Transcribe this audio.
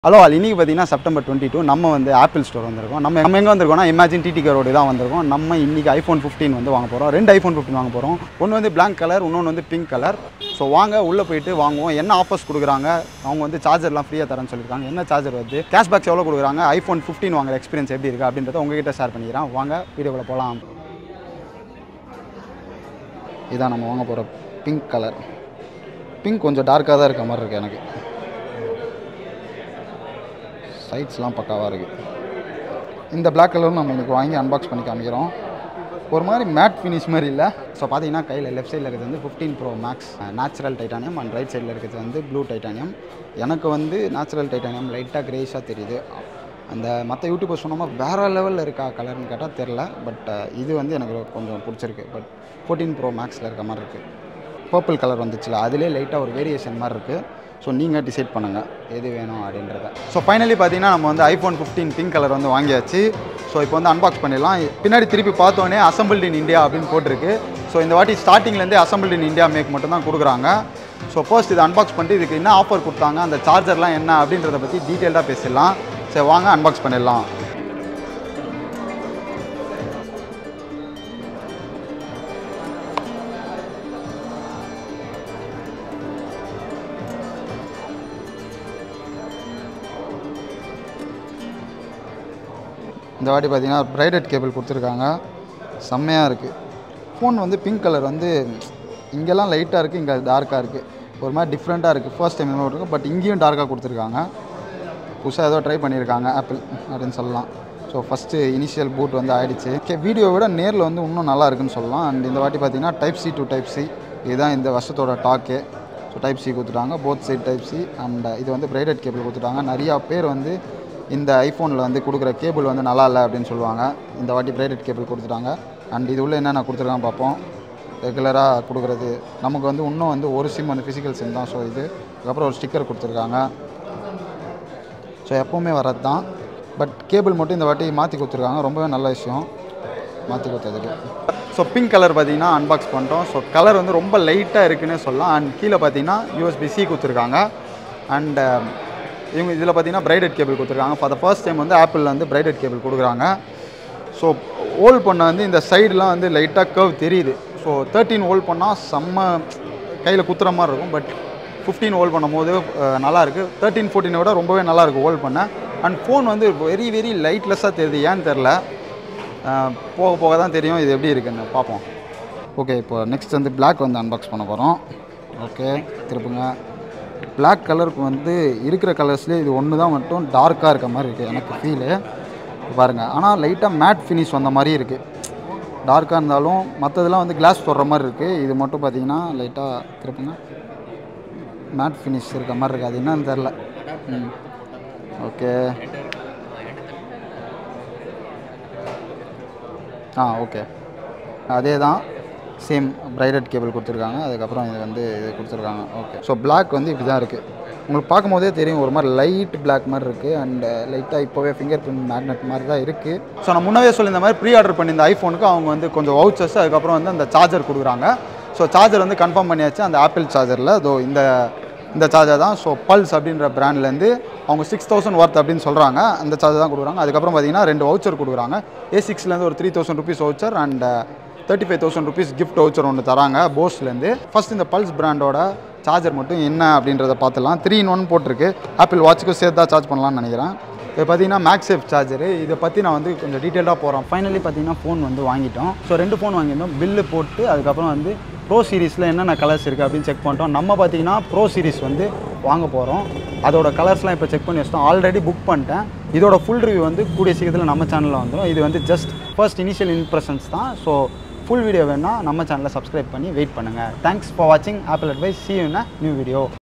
hello all இன்னைக்கு பார்த்தீங்கன்னா September twenty two நம்ம வந்து ஆப்பிள் ஸ்டோர் வந்திருக்கோம் நம்ம நம்ம எங்கே வந்திருக்கோம்னா இமேஜின் டிடி ரோடு தான் வந்திருக்கோம் நம்ம இன்னைக்கு ஐஃபோன் 15 வந்து வாங்க போகிறோம் ரெண்டு ஐஃபோன் 15 வாங்க போகிறோம் ஒன்று வந்து Black கலர் இன்னொன்று வந்து பிங்க் கலர் ஸோ வாங்க உள்ளே போயிட்டு வாங்குவோம் என்ன ஆஃபர்ஸ் கொடுக்குறாங்க அவங்க வந்து சார்ஜர்லாம் ஃப்ரீயாக தரேன்னு சொல்லியிருக்காங்க என்ன சார்ஜர் வருது கேஷ்பேக்ஸ் எவ்வளோ கொடுக்குறாங்க ஐஃபோன் 15 வாங்குற எக்ஸ்பீரியன்ஸ் எப்படி இருக்குது அப்படின்றத உங்ககிட்ட ஷேர் பண்ணிக்கிறேன் வாங்க வீடியோக்குள்ளே போகலாம் இதான் நம்ம வாங்க போகிற பிங்க் கலர் பிங்க் கொஞ்சம் டார்க்காக தான் இருக்க மாதிரி இருக்குது எனக்கு சைட்ஸ்லாம் பக்காவாக இருக்குது இந்த Black கலரும் நம்ம இன்னைக்கு வாங்கி அன்பாக்ஸ் பண்ணி காமிக்கிறோம் ஒரு மாதிரி மேட் ஃபினிஷ் மாதிரி இல்லை ஸோ பார்த்தீங்கன்னா கையில் லெஃப்ட் சைடில் இருக்கிறது வந்து fifteen pro max natural titanium and right சைடில் இருக்கிறது வந்து ப்ளூ டைட்டானியம் எனக்கு வந்து நேச்சுரல் டைட்டானியம் லைட்டாக கிரேஷாக தெரியுது அந்த மற்ற யூடியூபர் சொன்ன மாதிரி வேறு லெவலில் இருக்கா கலர்னு கேட்டால் தெரில பட் இது வந்து எனக்கு கொஞ்சம் பிடிச்சிருக்கு பட் ஃபோர்டீன் ப்ரோ மேக்ஸில் இருக்க மாதிரி இருக்குது பர்பிள் கலர் வந்துச்சுல அதிலே லைட்டாக ஒரு வேரியேஷன் மாதிரி இருக்குது ஸோ நீங்கள் டிசைட் பண்ணுங்கள் எது வேணும் அப்படின்றத ஸோ ஃபைனலி பார்த்தீங்கன்னா நம்ம வந்து ஐஃபோன் 15 பிங்க் கலர் வந்து வாங்கியாச்சு ஸோ இப்போ வந்து அன்பாக்ஸ் பண்ணிடலாம் பின்னாடி திருப்பி பார்த்தோன்னே அசம்பிள்ட் இன் இந்தியா அப்படின்னு போட்டிருக்கு ஸோ இந்த வாட்டி ஸ்டார்டிங்லேருந்தே அசம்பிள்ட் இன் இந்தியா மேக் மட்டும் தான் கொடுக்குறாங்க ஸோ ஃபர்ஸ்ட் இதை அன்பாக்ஸ் பண்ணிட்டு இதுக்கு என்ன ஆஃபர் கொடுத்தாங்க அந்த சார்ஜர்லாம் என்ன அப்படின்றத பற்றி டீட்டெயில்டாக பேசிடலாம் சரி வாங்க அன்பாக்ஸ் பண்ணிடலாம் இந்த வாட்டி பார்த்தீங்கன்னா பிரைடட் கேபிள் கொடுத்துருக்காங்க செம்மையாக இருக்குது ஃபோன் வந்து பிங்க் கலர் வந்து இங்கெல்லாம் லைட்டாக இருக்குது இங்கே டார்க்காக இருக்குது ஒரு மாதிரி டிஃப்ரெண்ட்டாக இருக்குது ஃபர்ஸ்ட் டைம் இந்த மாதிரி இருக்கும் பட் இங்கேயும் டார்க்காக கொடுத்துருக்காங்க புதுசாக ஏதோ ட்ரை பண்ணியிருக்காங்க ஆப்பிள் அப்படின்னு சொல்லலாம் ஸோ ஃபஸ்ட்டு இனிஷியல் பூட் வந்து ஆயிடுச்சு ஓகே வீடியோ விட நேரில் வந்து இன்னும் நல்லா இருக்குன்னு சொல்லலாம் அண்ட் இந்த வாட்டி பார்த்தீங்கன்னா type C to type C இதுதான் இந்த வருஷத்தோட டாக்கே ஸோ டைப் சி கொடுத்துட்டாங்க both side type C and இது வந்து பிரைடட் கேபிள் கொடுத்துட்டாங்க நிறையா பேர் வந்து இந்த ஐஃபோனில் வந்து கொடுக்குற கேபிள் வந்து நல்லா இல்லை அப்படின்னு சொல்லுவாங்க இந்த வாட்டி பிரைடட் கேபிள் கொடுத்துட்டாங்க அண்ட் இது உள்ள என்னென்ன கொடுத்துருக்காங்க பார்ப்போம் ரெகுலராக கொடுக்குறது நமக்கு வந்து இன்னும் வந்து ஒரு சிம் வந்து ஃபிசிக்கல் சிம் தான் ஸோ இது அதுக்கப்புறம் ஒரு ஸ்டிக்கர் கொடுத்துருக்காங்க ஸோ எப்போவுமே வர்றது தான் பட் கேபிள் மட்டும் இந்த வாட்டி மாற்றி கொடுத்துருக்காங்க ரொம்பவே நல்ல விஷயம் மாற்றி கொடுத்ததுக்கு ஸோ பிங்க் கலர் பார்த்தீங்கன்னா அன்பாக்ஸ் பண்ணிட்டோம் ஸோ கலர் வந்து ரொம்ப லைட்டாக இருக்குன்னே சொல்லலாம் அண்ட் கீழே பார்த்தீங்கன்னா யூஎஸ்பி சி கொடுத்துருக்காங்க அண்ட் இவங்க இதில் பார்த்தீங்கன்னா பிரைடட் கேபிள் கொடுத்துருக்காங்க ஃபார் த ஃபர்ஸ்ட் டைம் வந்து ஆப்பிளில் வந்து பிரைடட் கேபிள் கொடுக்குறாங்க ஸோ ஹோல்ட் பண்ண வந்து இந்த சைடுலாம் வந்து லைட்டாக கர்வ் தெரியுது ஸோ தேர்ட்டீன் ஹோல்ட் பண்ணால் செம்ம கையில் குத்துற மாதிரி இருக்கும் பட் ஃபிஃப்டீன் ஹோல்ட் பண்ணும்போது அஹ், நல்லா இருக்குது தேர்ட்டீன் ஃபோர்டீனை விட ரொம்பவே நல்லா இருக்குது ஹோல்ட் பண்ண அண்ட் ஃபோன் வந்து வெரி வெரி லைட்லெஸ்ஸாக தெரியுது ஏன்னு தெரில அஹ், போக போக தான் தெரியும் இது எப்படி இருக்குன்னு பார்ப்போம் ஓகே இப்போ நெக்ஸ்ட் வந்து Black வந்து அன்பாக்ஸ் பண்ண போகிறோம் ஓகே திருப்புங்க Black கலருக்கு வந்து இருக்கிற கலர்ஸ்லேயே இது ஒன்று தான் மட்டும் டார்க்காக இருக்க மாதிரி இருக்குது எனக்கு ஃபீலு பாருங்கள் ஆனால் லைட்டாக மேட் ஃபினிஷ் வந்த மாதிரி இருக்குது டார்க்காக இருந்தாலும் மற்றதெல்லாம் வந்து கிளாஸ் தொடுற மாதிரி இருக்குது இது மட்டும் பார்த்தீங்கன்னா லைட்டாக திருப்புங்க மேட் ஃபினிஷ் இருக்க மாதிரி இருக்குது அது என்னன்னு தெரில ம் ஓகே ஆ ஓகே அதே தான் சேம் பிரைடட் கேபிள் கொடுத்துருக்காங்க அதுக்கப்புறம் இது வந்து இது கொடுத்துருக்காங்க ஓகே ஸோ Black வந்து இப்படி தான் இருக்குது உங்களுக்கு பார்க்கும்போதே தெரியும் ஒரு மாதிரி லைட் Black மாதிரி இருக்குது அண்ட் லைட்டாக இப்போவே ஃபிங்கர் பிரிண்ட் மேக்னெட் மாதிரி தான் இருக்குது ஸோ நான் முன்னவே சொல்லியிருந்த மாதிரி ப்ரீ ஆர்டர் பண்ணியிருந்த ஐஃபோனுக்கு அவங்க வந்து கொஞ்சம் வவுச்சர்ஸ் அதுக்கப்புறம் வந்து அந்த சார்ஜர் கொடுக்குறாங்க ஸோ சார்ஜர் வந்து கன்ஃபார்ம் பண்ணியாச்சு அந்த ஆப்பிள் சார்ஜரில் இதோ இந்த இந்த சார்ஜர் தான் ஸோ பல்ஸ் அப்படின்ற பிராண்ட்லேருந்து அவங்க சிக்ஸ் தௌசண்ட் ஒர்த் அப்படின்னு சொல்கிறாங்க அந்த சார்ஜர் தான் கொடுக்குறாங்க அதுக்கப்புறம் பார்த்தீங்கன்னா ரெண்டு வவுச்சர் கொடுக்குறாங்க ஏ சிக்ஸ்லேருந்து ஒரு three thousand rupees voucher and thirty five thousand rupees gift voucher ஒன்று தராங்க போஸ்லேருந்து ஃபர்ஸ்ட் இந்த பல்ஸ் பிராண்டோட சார்ஜர் மட்டும் என்ன அப்படின்றத பார்த்துலாம் த்ரீ இன் ஒன் போட்டிருக்கு ஆப்பிள் வாட்சுக்கும் சேர்த்து தான் சார்ஜ் பண்ணலாம்னு நினைக்கிறேன் இது பார்த்தீங்கன்னா மேக்ஸேஃப் சார்ஜரு இதை பற்றி நான் வந்து கொஞ்சம் டீட்டெயிலாக போகிறோம் ஃபைனலி பார்த்தீங்கன்னா ஃபோன் வந்து வாங்கிட்டோம் ஸோ ரெண்டு ஃபோன் வாங்கியிருந்தோம் பில்லு போட்டு அதுக்கப்புறம் வந்து ப்ரோ சீரிஸில் என்னென்ன கலர்ஸ் இருக்குது அப்படின்னு செக் பண்ணிட்டோம் நம்ம பார்த்தீங்கன்னா ப்ரோ சீரிஸ் வந்து வாங்க போகிறோம் அதோட கலர்ஸ்லாம் இப்போ செக் பண்ணி வச்சிட்டோம் ஆல்ரெடி புக் பண்ணிட்டேன் இதோட ஃபுல் ரிவ்யூ வந்து கூடிய சீக்கிரத்தில் நம்ம சேனலில் வந்துடும் இது வந்து ஜஸ்ட் ஃபர்ஸ்ட் இனிஷியல் இம்ப்ரெஷன்ஸ் தான் ஸோ ஃபுல் வீடியோ வேணால் நம்ம சேனலை சப்ஸ்கிரைப் பண்ணி வெயிட் பண்ணுங்கள் தேங்க்ஸ் ஃபார் வாட்சிங் Apple advice see in new video